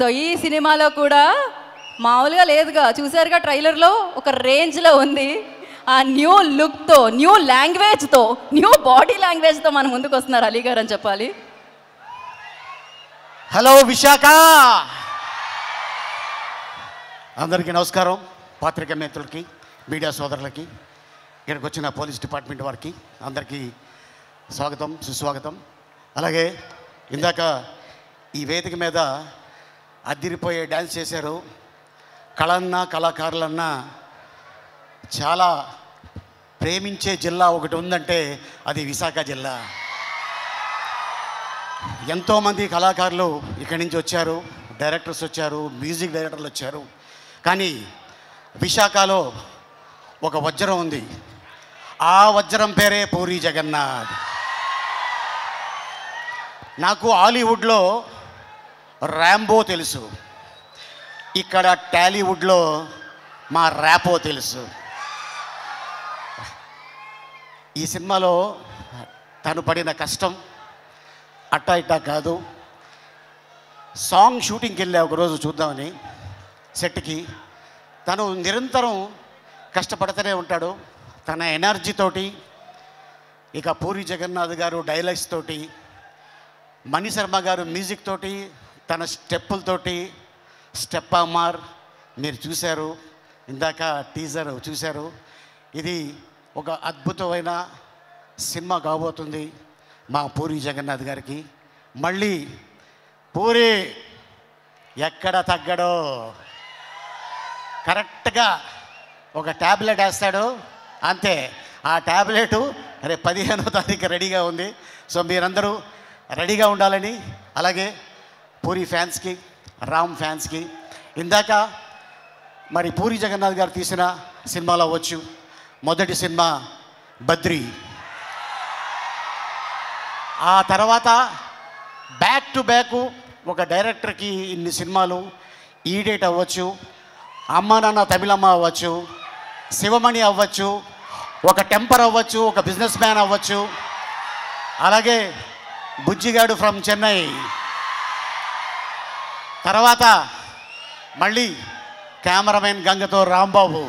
So ఈ సినిమాలో కూడా మామూలుగా లేదుగా చూసారుగా ట్రైలర్లో ఒక రేంజ్లో ఉంది ఆ న్యూ లుక్తో న్యూ లాంగ్వేజ్తో న్యూ బాడీ లాంగ్వేజ్తో మన ముందుకు వస్తున్నారు అలీ గారు అని చెప్పాలి హలో విశాఖ అందరికీ నమస్కారం పాత్రిక మిత్రులకి మీడియా సోదరులకి ఇక్కడికి వచ్చిన పోలీస్ డిపార్ట్మెంట్ వారికి అందరికీ స్వాగతం సుస్వాగతం అలాగే ఇందాక ఈ వేదిక మీద అద్దిరిపోయే డ్యాన్స్ చేశారు కళన్నా కళాకారులన్నా చాలా ప్రేమించే జిల్లా ఒకటి ఉందంటే అది విశాఖ జిల్లా ఎంతోమంది కళాకారులు ఇక్కడి నుంచి వచ్చారు డైరెక్టర్స్ వచ్చారు మ్యూజిక్ డైరెక్టర్లు వచ్చారు కానీ విశాఖలో ఒక వజ్రం ఉంది ఆ వజ్రం పేరే పూరి జగన్నాథ్ నాకు హాలీవుడ్లో ర్యాంబో తెలుసు ఇక్కడ టాలీవుడ్లో మా ర్యాపో తెలుసు ఈ సినిమాలో తను పడిన కష్టం అట్టా ఇట్టా కాదు సాంగ్ షూటింగ్కి వెళ్ళా ఒకరోజు చూద్దామని సెట్కి తను నిరంతరం కష్టపడుతూనే ఉంటాడు తన ఎనర్జీతోటి ఇక పూరి జగన్నాథ్ గారు డైలాగ్స్ తోటి మణి శర్మ గారు మ్యూజిక్ తోటి తన స్టెప్పులతోటి స్టెప్ అమ్మార్ మీరు చూశారు ఇందాక టీజర్ చూశారు ఇది ఒక అద్భుతమైన సినిమా కాబోతుంది మా పూరి జగన్నాథ్ గారికి మళ్ళీ పూరి ఎక్కడ తగ్గడో కరెక్ట్గా ఒక ట్యాబ్లెట్ వేస్తాడు అంతే ఆ ట్యాబ్లెట్ రేపు పదిహేనో తారీఖు రెడీగా ఉంది సో మీరందరూ రెడీగా ఉండాలని అలాగే పూరి ఫ్యాన్స్కి రామ్ ఫ్యాన్స్కి ఇందాక మరి పూరి జగన్నాథ్ గారు తీసిన సినిమాలో వచ్చు మొదటి సినిమా బద్రి ఆ తర్వాత బ్యాక్ టు బ్యాక్ ఒక డైరెక్టర్కి ఇన్ని సినిమాలు ఈడేట్ అవ్వచ్చు అమ్మ నాన్న తమిళమ్మ అవ్వచ్చు శివమణి అవ్వచ్చు ఒక టెంపర్ అవ్వచ్చు ఒక బిజినెస్ మ్యాన్ అవ్వచ్చు అలాగే బుజ్జిగాడు ఫ్రమ్ చెన్నై తర్వాత మళ్ళీ కెమెరామెన్ గంగతో రాంబాబు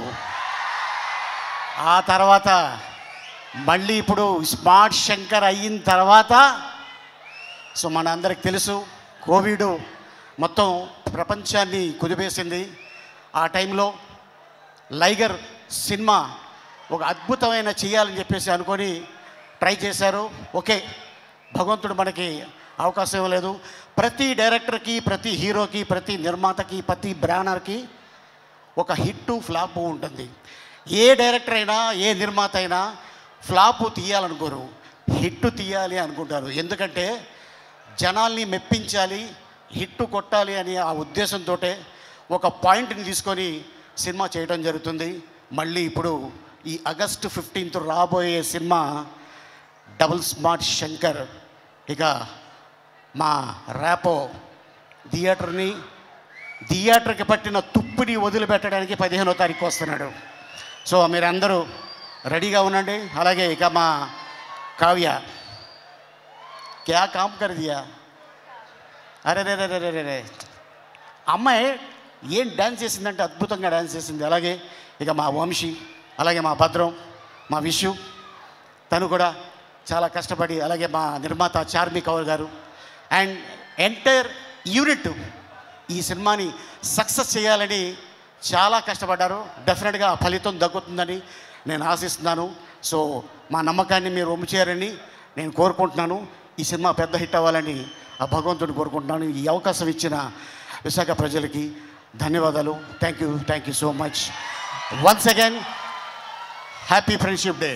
ఆ తర్వాత మళ్ళీ ఇప్పుడు స్మార్ట్ శంకర్ అయిన తర్వాత సో మన అందరికి తెలుసు కోవిడ్ మొత్తం ప్రపంచాన్ని కుదిపేసింది ఆ టైంలో లైగర్ సినిమా ఒక అద్భుతమైన చేయాలని చెప్పేసి అనుకొని ట్రై చేశారు ఓకే భగవంతుడు మనకి అవకాశం ఇవ్వలేదు ప్రతి డైరెక్టర్కి ప్రతి హీరోకి ప్రతి నిర్మాతకి ప్రతి బ్రానర్కి ఒక హిట్ ఫ్లాప్ ఉంటుంది ఏ డైరెక్టర్ అయినా ఏ నిర్మాత అయినా ఫ్లాప్ తీయాలనుకోరు హిట్ తీయాలి అనుకుంటారు ఎందుకంటే జనాల్ని మెప్పించాలి హిట్ కొట్టాలి అనే ఆ ఉద్దేశంతో ఒక పాయింట్ని తీసుకొని సినిమా చేయడం జరుగుతుంది మళ్ళీ ఇప్పుడు ఈ ఆగస్టు ఫిఫ్టీన్త్ రాబోయే సినిమా డబుల్ స్మార్ట్ శంకర్ ఇక మా ర్యాపో థియేటర్ని థియేటర్కి పట్టిన తుప్పిని వదిలిపెట్టడానికి పదిహేనో తారీఖు వస్తున్నాడు సో మీరందరూ రెడీగా ఉండండి అలాగే ఇక మా కావ్య క్యా కామ్ కర్ దియా అరే రే రే రే రే రే అమ్మాయి ఏం డ్యాన్స్ చేసిందంటే అద్భుతంగా డ్యాన్స్ చేసింది అలాగే ఇక మా వంశీ అలాగే మా భద్రం మా విషు తను కూడా చాలా కష్టపడి అలాగే మా నిర్మాత చార్మి కౌర్ గారు అండ్ ఎంటైర్ యూనిట్ ఈ సినిమాని సక్సెస్ చేయాలని చాలా కష్టపడ్డారు డెఫినెట్గా ఆ ఫలితం దక్కుతుందని నేను ఆశిస్తున్నాను సో మా నమ్మకాన్ని మీరు ఒమ్ము చేయాలని నేను కోరుకుంటున్నాను ఈ సినిమా పెద్ద హిట్ అవ్వాలని ఆ భగవంతుడిని కోరుకుంటున్నాను ఈ అవకాశం ఇచ్చిన విశాఖ ప్రజలకి ధన్యవాదాలు thank you thank you so much once again happy friendship day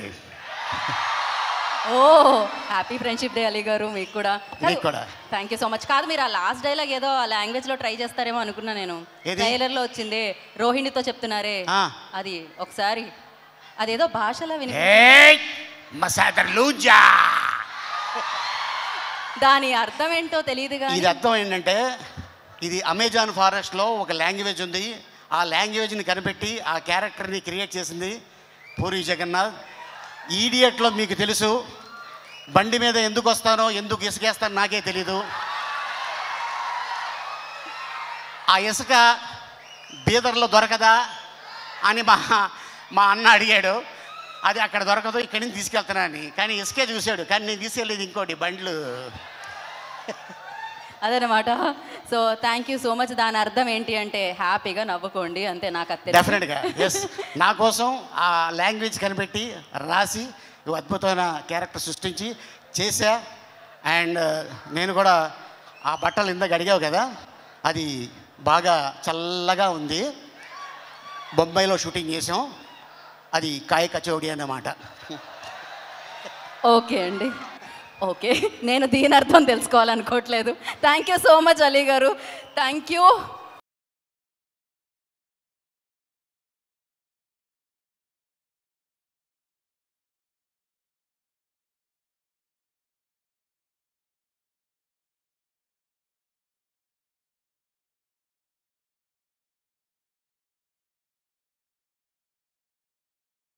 oh happy friendship day Ali garu మీకు కూడా మీకు కూడా. థ్యాంక్ యూ సో మచ్ కాదు మీరు ఆ లాస్ట్ డైలాగ్ ఏదో ఆ లాంగ్వేజ్ లో ట్రై చేస్తారేమో అనుకున్నా నేను ఏది? ట్రైలర్ లో వచ్చింది రోహిణితో చెప్తున్నారే ఆ. అది ఒకసారి అదేదో భాషలో విని ఏయ్ మసాదర్ లూజా దాని అర్థం ఏంటో తెలియదు కానీ ఇది అర్థం ఏంటంటే ఇది అమెజాన్ ఫారెస్ట్లో ఒక లాంగ్వేజ్ ఉంది ఆ లాంగ్వేజ్ని కనిపెట్టి ఆ క్యారెక్టర్ని క్రియేట్ చేసింది పూరి జగన్నాథ్ ఈడియట్లో మీకు తెలుసు బండి మీద ఎందుకు వస్తానో ఎందుకు ఇసుకేస్తానో నాకే తెలీదు ఆ ఇసుక బీదర్లో దొరకదా అని మా మా అన్న అడిగాడు అది అక్కడ దొరకదు ఇక్కడి నుంచి తీసుకెళ్తున్నానని కానీ ఇసుకే చూశాడు కానీ నేను తీసుకెళ్ళేది ఇంకోటి బండ్లు అదనమాట so thank you so much దాని అర్థం ఏంటి అంటే హ్యాపీగా నవ్వుకోండి అంతే నాకు అది తెలుసు. డెఫినెట్గా ఎస్ నా కోసం ఆ లాంగ్వేజ్ కనిపెట్టి రాసి ఓ అద్భుతమైన క్యారెక్టర్ సృష్టించి చేశా అండ్ నేను కూడా ఆ బట్టలు ఇందాక అడిగావు కదా అది బాగా చల్లగా ఉంది బొంబాయిలో షూటింగ్ చేసాం అది కాయ కచోడి అన్నమాట ఓకే అండి ఓకే నేను దీని అర్థం తెలుసుకోవాలనుకోవట్లేదు thank you so much Ali garu thank you